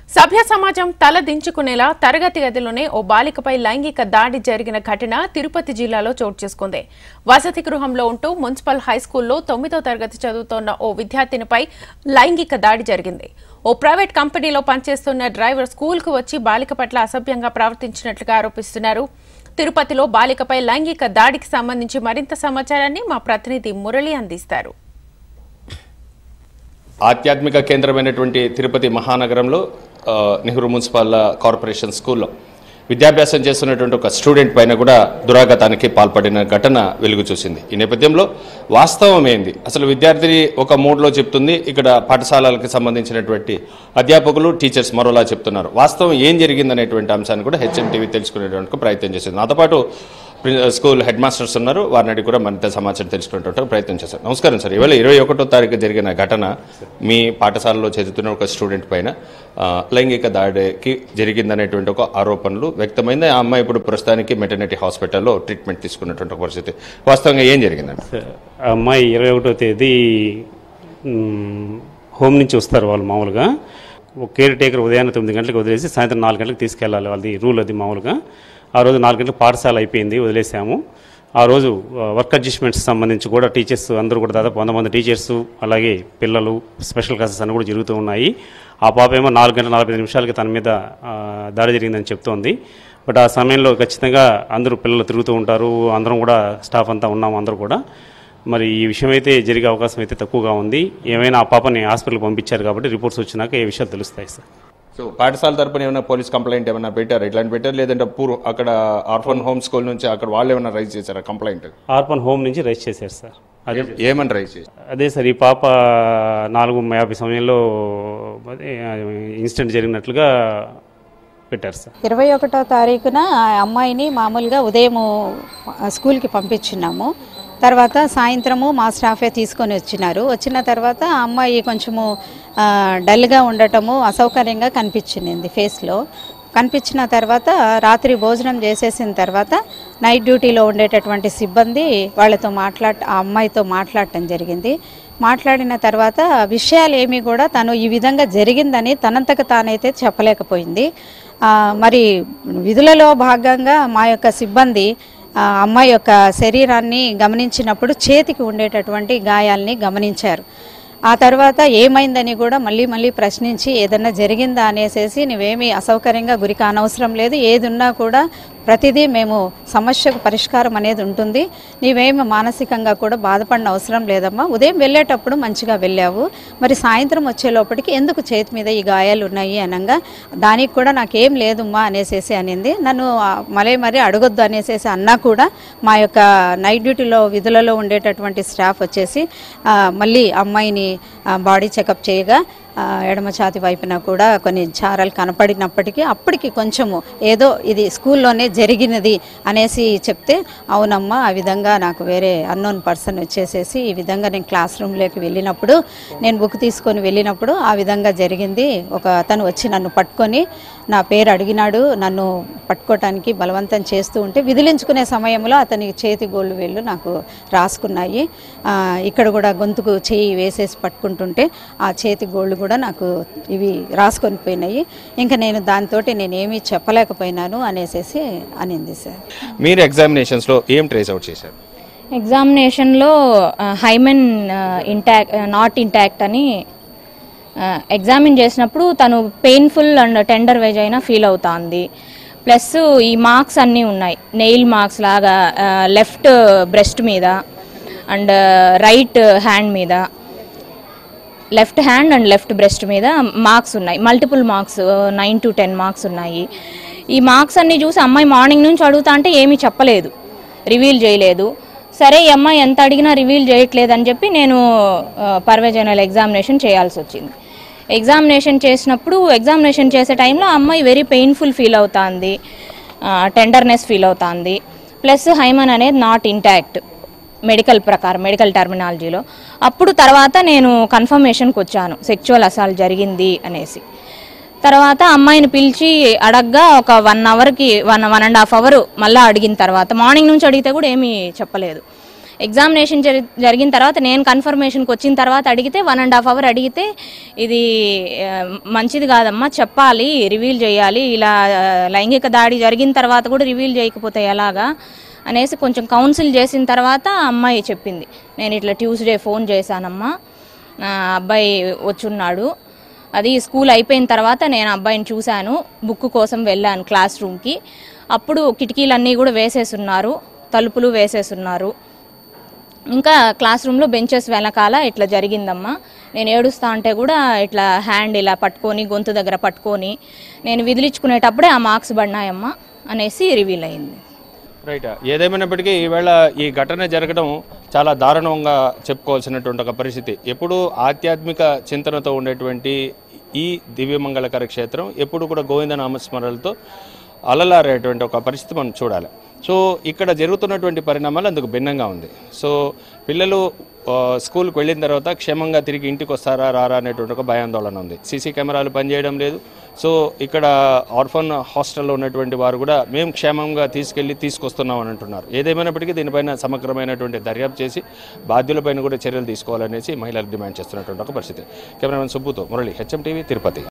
సభ్య సమాజం తల దించుకునేలా తరగతి గదిలోనే ఓ బాలికపై లైంగిక దాడి జరిగిన ఘటన తిరుపతి జిల్లాలో చోటు చేసుకుంది వసతి గృహంలో ఉంటూ మున్సిపల్ హైస్కూల్లో తొమ్మిదో తరగతి చదువుతోన్న ఓ విద్యార్థినిపై లైంగిక దాడి జరిగింది ఓ ప్రైవేట్ కంపెనీలో పనిచేస్తున్న డ్రైవర్ స్కూల్కు వచ్చి బాలిక పట్ల అసభ్యంగా ప్రవర్తించినట్లుగా ఆరోపిస్తున్నారు తిరుపతిలో బాలికపై లైంగిక దాడికి సంబంధించి మరింత సమాచారాన్ని మా ప్రతినిధి మురళి అందిస్తారు ఆధ్యాత్మిక కేంద్రమైనటువంటి తిరుపతి మహానగరంలో ఆ, నెహ్రూ మున్సిపల్ కార్పొరేషన్ స్కూల్లో విద్యాభ్యాసం చేస్తున్నటువంటి ఒక స్టూడెంట్ పైన కూడా దురాగతానికి పాల్పడిన ఘటన వెలుగు చూసింది ఈ నేపథ్యంలో వాస్తవం ఏంది అసలు విద్యార్థిని ఒక మూడ్లో చెప్తుంది ఇక్కడ పాఠశాలలకు సంబంధించినటువంటి అధ్యాపకులు టీచర్స్ మరోలా చెప్తున్నారు వాస్తవం ఏం జరిగిందనేటువంటి అంశాన్ని కూడా హెచ్ఎం టీవీ తెలుసుకునేటువంటి ప్రయత్నం చేసింది నాతో పాటు ప్రి- స్కూల్ హెడ్ మాస్టర్స్ ఉన్నారు వారిని అడిగి కూడా మరింత సమాచారం తెలుసుకునేటువంటి ప్రయత్నం చేశారు నమస్కారం సార్ ఇవాళ ఇరవై ఒకటో తారీఖు జరిగిన ఘటన మీ పాఠశాలలో చదువుతున్న ఒక స్టూడెంట్ పైన ఆ, లైంగిక దాడికి జరిగిందనేటువంటి ఒక ఆరోపణలు వ్యక్తమైంది ఆ అమ్మాయి ఇప్పుడు ప్రస్తుతానికి మెటర్నిటీ హాస్పిటల్లో ట్రీట్మెంట్ తీసుకున్నటువంటి ఒక పరిస్థితి వాస్తవంగా ఏం జరిగిందండి ఆ అమ్మాయి ఇరవై ఒకటో తేదీ మ్, హోమ్ నుంచి వస్తారు వాళ్ళు మామూలుగా ఒక కేర్ టేకర్ ఉదయాన్నే తొమ్మిది గంటలకు వదిలేసి సాయంత్రం నాలుగు గంటలకు తీసుకెళ్ళాలి వాళ్ళది రూల్ అది మామూలుగా ఆ రోజు నాలుగు గంటలకు పాఠశాల అయిపోయింది వదిలేసాము ఆ రోజు ఆ, వర్క్ అడ్జస్ట్మెంట్స్ సంబంధించి కూడా టీచర్స్ అందరూ కూడా దాదాపు వంద మంది టీచర్స్ అలాగే పిల్లలు స్పెషల్ క్లాసెస్ అన్ని కూడా జరుగుతూ ఉన్నాయి ఆ పాప ఏమో నాలుగు గంటల నలభై ఐదు నిమిషాలకి తన మీద ఆ, దాడి జరిగిందని చెప్తోంది బట్ ఆ సమయంలో ఖచ్చితంగా అందరూ పిల్లలు తిరుగుతూ ఉంటారు అందరం కూడా స్టాఫ్ అంతా ఉన్నాము అందరూ కూడా మరి ఈ విషయం అయితే జరిగే అవకాశం అయితే తక్కువగా ఉంది ఏమైనా ఆ పాపని హాస్పిటల్కి పంపించారు కాబట్టి రిపోర్ట్స్ వచ్చినాక ఏ విషయాలు తెలుస్తాయి సార్ సో పాఠశాల తరపున ఏమైనా పోలీస్ కంప్లైంట్ ఏమైనా పెట్టారు ఇట్లాంటి పెట్టారు లేదంటే పూర్వ అక్కడ ఆర్ఫన్ హోమ్ స్కూల్ నుంచి అక్కడ వాళ్ళు ఏమైనా రైజ్ చేశారా కంప్లైంట్ ఆర్పన్ హోమ్ నుంచి రైజ్ చేశారు సార్ అదే ఏమని రైజ్ చేశారు అదే సార్ ఈ పాప నాలుగు యాభై సమయంలో అదే ఇన్సిడెంట్ జరిగినట్లుగా పెట్టారు సార్ ఇరవై ఒకటో తారీఖున ఆ అమ్మాయిని మామూలుగా ఉదయం స్కూల్కి పంపించున్నాము తర్వాత సాయంత్రము మా స్టాఫే తీసుకొని వచ్చినారు వచ్చిన తర్వాత ఆ అమ్మాయి కొంచెము ఆ, డల్గా ఉండటము అసౌకర్యంగా కనిపించింది ఫేస్లో కనిపించిన తర్వాత రాత్రి భోజనం చేసేసిన తర్వాత నైట్ డ్యూటీలో ఉండేటటువంటి సిబ్బంది వాళ్ళతో మాట్లాడ ఆ అమ్మాయితో మాట్లాడటం జరిగింది మాట్లాడిన తర్వాత విషయాలు ఏమీ కూడా తను ఈ విధంగా జరిగిందని తనంతకు తానైతే చెప్పలేకపోయింది ఆ, మరి విధులలో భాగంగా మా యొక్క సిబ్బంది ఆ అమ్మాయి యొక్క శరీరాన్ని గమనించినప్పుడు చేతికి ఉండేటటువంటి గాయాల్ని గమనించారు ఆ తర్వాత ఏమైందని కూడా మళ్ళీ మళ్ళీ ప్రశ్నించి ఏదన్నా జరిగిందా అనేసేసి నువ్వేమీ అసౌకర్యంగా గురి కానవసరం లేదు ఏది ఉన్నా కూడా ప్రతిదీ మేము సమస్యకు పరిష్కారం అనేది ఉంటుంది నీవేమి మానసికంగా కూడా బాధపడిన అవసరం లేదమ్మా ఉదయం వెళ్ళేటప్పుడు మంచిగా వెళ్ళావు మరి సాయంత్రం వచ్చేలోపటికి ఎందుకు చేతి మీద ఈ గాయాలు ఉన్నాయి అనగా దానికి కూడా నాకేం లేదమ్మా అనేసేసి అనింది నన్ను ఆ, మళ్ళీ మరి అడగొద్దు అనేసేసి అన్నా కూడా మా యొక్క నైట్ డ్యూటీలో విధులలో ఉండేటటువంటి స్టాఫ్ వచ్చేసి ఆ, మళ్ళీ అమ్మాయిని బాడీ చెకప్ చేయగా ఆ, ఎడమ ఛాతి వైపున కూడా కొన్ని చారలు కనపడినప్పటికీ అప్పటికి కొంచెము ఏదో ఇది స్కూల్లోనే జరిగినది అనేసి చెప్తే అవునమ్మా ఆ విధంగా నాకు వేరే అన్నోన్ పర్సన్ వచ్చేసేసి ఈ విధంగా నేను క్లాస్ రూమ్లోకి వెళ్ళినప్పుడు నేను బుక్ తీసుకొని వెళ్ళినప్పుడు ఆ విధంగా జరిగింది ఒక అతను వచ్చి నన్ను పట్టుకొని నా పేరు అడిగినాడు నన్ను పట్టుకోవటానికి బలవంతం చేస్తూ ఉంటే విదిలించుకునే సమయంలో అతని చేతి గోళ్ళు వేళ్ళు నాకు రాసుకున్నాయి ఆ, ఇక్కడ కూడా గొంతుకు చేయి వేసేసి పట్టుకుంటుంటే ఆ చేతి గోళ్ళు కూడా నాకు ఇవి రాసుకొని పోయినాయి ఇంకా నేను దాంతో నేనేమీ చెప్పలేకపోయినాను అనేసేసి అనింది సార్ మీరు ఎగ్జామినేషన్స్లో ఏం ట్రేస్ అవుట్ చేశారు ఎగ్జామినేషన్లో హైమెన్ ఇంటాక్ట్ నాట్ ఇంటాక్ట్ అని ఎగ్జామిన్ చేసినప్పుడు తను పెయిన్ఫుల్ అండ్ టెండర్ వేజ్ అయినా ఫీల్ అవుతుంది ప్లస్ ఈ మార్క్స్ అన్నీ ఉన్నాయి నెయిల్ మార్క్స్ లాగా లెఫ్ట్ బ్రెస్ట్ మీద అండ్ రైట్ హ్యాండ్ మీద left hand and left breast మీద మార్క్స్ ఉన్నాయి multiple marks nine to ten marks ఉన్నాయి ఈ మార్క్స్ అన్ని చూసి అమ్మాయి మార్నింగ్ నుంచి అడుగుతా అంటే ఏమీ చెప్పలేదు రివీల్ చేయలేదు సరే ఈ అమ్మాయి ఎంత అడిగినా రివీల్ చేయట్లేదు అని చెప్పి నేను పర్వేజనల్ ఎగ్జామినేషన్ చేయాల్సి వచ్చింది ఎగ్జామినేషన్ చేసినప్పుడు ఎగ్జామినేషన్ చేసే టైంలో ఆ అమ్మాయి వెరీ పెయిన్ఫుల్ ఫీల్ అవుతుంది టెండర్నెస్ ఫీల్ అవుతుంది ప్లస్ హైమన్ అనేది నాట్ ఇంటాక్ట్ మెడికల్ ప్రకారం మెడికల్ టర్మినాలజీలో అప్పుడు తర్వాత నేను కన్ఫర్మేషన్కి వచ్చాను సెక్చువల్ అసాల్ట్ జరిగింది అనేసి తర్వాత అమ్మాయిని పిలిచి అడగ్గా ఒక వన్ అవర్కి one one and half hour మళ్ళీ అడిగిన తర్వాత మార్నింగ్ నుంచి అడిగితే కూడా ఏమీ చెప్పలేదు ఎగ్జామినేషన్ జరి- జరిగిన తర్వాత నేను కన్ఫర్మేషన్కి వచ్చిన తర్వాత అడిగితే వన్ అండ్ హాఫ్ అవర్ అడిగితే ఇది ఆ, మంచిది కాదమ్మా చెప్పాలి రివీల్ చేయాలి ఇలా ఆ, లైంగిక దాడి జరిగిన తర్వాత కూడా రివీల్ చేయకపోతే ఎలాగా అనేసి కొంచెం కౌన్సిల్ చేసిన తర్వాత ఆ అమ్మాయి చెప్పింది నేను ఇట్లా ట్యూస్డే ఫోన్ చేశానమ్మా ఆ అబ్బాయి వచ్చున్నాడు అది స్కూల్ అయిపోయిన తర్వాత నేను అబ్బాయిని చూశాను బుక్ కోసం వెళ్ళాను క్లాస్ రూమ్కి అప్పుడు కిటికీలన్నీ కూడా వేసేసున్నారు తలుపులు వేసేసున్నారు ఇంకా క్లాస్ రూమ్లో బెంచెస్ వెనకాల ఇట్లా జరిగిందమ్మా నేను ఏడుస్తా అంటే కూడా ఇట్లా హ్యాండ్ ఇలా పట్టుకొని గొంతు దగ్గర పట్టుకొని నేను విదిలించుకునేటప్పుడే ఆ మార్క్స్ పడినాయమ్మా అనేసి రివీల్ అయింది రైట్ ఏదేమైనప్పటికీ ఈవేళ ఈ ఘటన జరగడం చాలా దారుణంగా చెప్పుకోవాల్సినటువంటి ఒక పరిస్థితి ఎప్పుడు ఆధ్యాత్మిక చింతనతో ఉండేటువంటి ఈ దివ్యమంగళకర క్షేత్రం ఎప్పుడు కూడా గోవింద నామస్మరణలతో అలలారేటువంటి ఒక పరిస్థితి మనం చూడాలి సో ఇక్కడ జరుగుతున్నటువంటి పరిణామాలు అందుకు భిన్నంగా ఉంది సో పిల్లలు ఆ, స్కూల్కి వెళ్ళిన తర్వాత క్షేమంగా తిరిగి ఇంటికి వస్తారా రారా అనేటువంటి ఒక భయాందోళన ఉంది సీసీ కెమెరాలు పనిచేయడం లేదు సో ఇక్కడ ఆర్ఫన్ హాస్టల్లో ఉన్నటువంటి వారు కూడా మేము క్షేమంగా తీసుకెళ్లి తీసుకొస్తున్నాం అని అంటున్నారు ఏదేమైనప్పటికీ దీనిపైన సమగ్రమైనటువంటి దర్యాప్తు చేసి బాధ్యులపైన కూడా చర్యలు తీసుకోవాలనేసి మహిళలు డిమాండ్ చేస్తున్నటువంటి ఒక పరిస్థితి కెమెరామెన్ సుబ్బుతో మురళి హెచ్ఎం టీవీ తిరుపతి